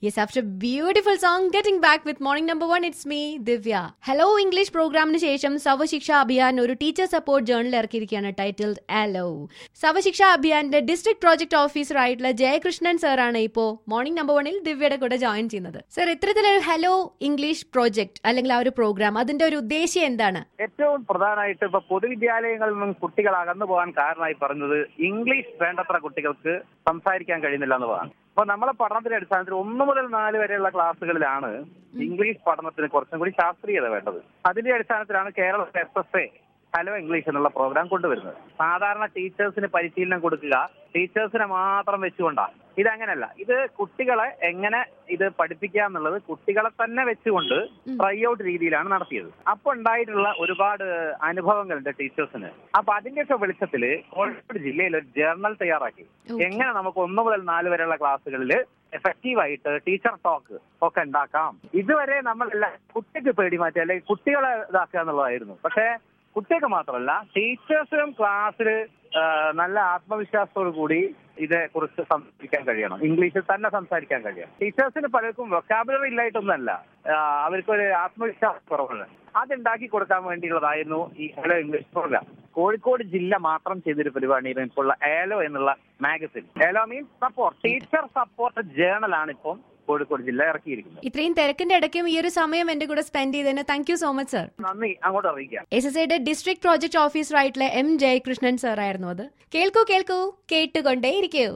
Yes, after a beautiful song, getting back with morning number one, it's me, Divya. Hello English പ്രോഗ്രാമിന് ശേഷം സവശിക്ഷ അഭിയാൻ ഒരു teacher support journal ഇറക്കിയിരിക്കുകയാണ് titled hello Sarvashiksha അഭിയാന്റെ district project officer ആയിട്ടുള്ള ജയകൃഷ്ണൻ സാറാണ് ഇപ്പോ മോർണിംഗ് നമ്പർ വണ്ണിൽ ദിവ്യയുടെ കൂടെ ജോയിൻ ചെയ്യുന്നത് സർ ഇത്തരത്തിലൊരു ഹലോ ഇംഗ്ലീഷ് പ്രോജക്ട് അല്ലെങ്കിൽ ആ ഒരു പ്രോഗ്രാം അതിന്റെ ഒരു ഉദ്ദേശ്യം എന്താണ് ഏറ്റവും പ്രധാനമായിട്ട് ഇപ്പൊ പൊതുവിദ്യാലയങ്ങളിൽ നിന്നും കുട്ടികൾ അകന്നു പോകാൻ കാരണമായി പറഞ്ഞത് ഇംഗ്ലീഷ് വേണ്ടത്ര കുട്ടികൾക്ക് സംസാരിക്കാൻ കഴിയുന്നില്ല എന്നുള്ളതാണ് അപ്പൊ നമ്മളെ പഠനത്തിന്റെ അടിസ്ഥാനത്തിൽ ഒന്ന് മുതൽ നാല് വരെയുള്ള ക്ലാസ്സുകളിലാണ് ഇംഗ്ലീഷ് പഠനത്തിന് കുറച്ചും കൂടി ശാസ്ത്രീയത വേണ്ടത് അതിന്റെ അടിസ്ഥാനത്തിലാണ് കേരളത്തിൽ S S A hello English എന്നുള്ള പ്രോഗ്രാം കൊണ്ടുവരുന്നത് സാധാരണ ടീച്ചേഴ്സിന് പരിശീലനം കൊടുക്കുക ടീച്ചേഴ്സിനെ മാത്രം വെച്ചുകൊണ്ടാണ് ഇതങ്ങനല്ല ഇത് കുട്ടികളെ എങ്ങനെ ഇത് പഠിപ്പിക്കുക എന്നുള്ളത് കുട്ടികളെ തന്നെ വെച്ചുകൊണ്ട് ട്രൈ ഔട്ട് രീതിയിലാണ് നടത്തിയത് അപ്പൊ ഉണ്ടായിട്ടുള്ള ഒരുപാട് അനുഭവങ്ങളുണ്ട് ടീച്ചേഴ്സിന് അപ്പൊ അതിന്റെയൊക്കെ വെളിച്ചത്തില് കോഴിക്കോട് ജില്ലയിൽ ഒരു ജേർണൽ തയ്യാറാക്കി Okay. എങ്ങനെ നമുക്ക് ഒന്ന് മുതൽ നാല് വരെയുള്ള ക്ലാസ്സുകളിൽ എഫക്റ്റീവായിട്ട് ടീച്ചർ ടോക്ക് ഒക്കെ ഉണ്ടാക്കാം ഇതുവരെ നമ്മളെല്ലാം കുട്ടിക്ക് പേടി മാറ്റുക അല്ലെങ്കിൽ കുട്ടികളെ ഇതാക്കുക എന്നുള്ളതായിരുന്നു പക്ഷേ കുട്ടികൾക്ക് മാത്രമല്ല ടീച്ചേഴ്സിനും ക്ലാസ്സിൽ നല്ല ആത്മവിശ്വാസത്തോടു കൂടി ഇതേ കുറിച്ച് സംസാരിക്കാൻ കഴിയണം ഇംഗ്ലീഷിൽ തന്നെ സംസാരിക്കാൻ കഴിയണം ടീച്ചേഴ്സിന് പലർക്കും വൊക്കാബുലറി ഇല്ലായിട്ടൊന്നല്ല ആ, അവർക്കൊരു ആത്മവിശ്വാസം കുറവുണ്ട് അതുണ്ടാക്കി കൊടുക്കാൻ വേണ്ടിയുള്ളതായിരുന്നു ഈ ഹലോ ഇംഗ്ലീഷ് പ്രോഗ്രാം കോഴിക്കോട് ജില്ല മാത്രം ചെയ്തൊരു പരിപാടിയാണ് ഇപ്പോൾ ഉള്ള ഏലോ എന്നുള്ള magazine hello means support teacher support journal ആണ് ഇപ്പം കോഴിക്കോട് ജില്ല ഇറക്കിയിരിക്കുന്നത് ഇത്രയും തിരക്കിന്റെ ഇടയ്ക്കും ഈ ഒരു സമയം എന്റെ കൂടെ സ്പെൻഡ് ചെയ്തതിന് thank you so much sir നന്ദി അങ്ങോട്ട് അറിയിക്കാം എസ് എസ് ഐയുടെ ഡിസ്ട്രിക്ട് പ്രോജക്ട് ഓഫീസർ ആയിട്ടുള്ള എം ജയകൃഷ്ണൻ സാർ ആയിരുന്നു അത് കേൾക്കൂ കേൾക്കൂ കേട്ടുകൊണ്ടേയിരിക്കൂ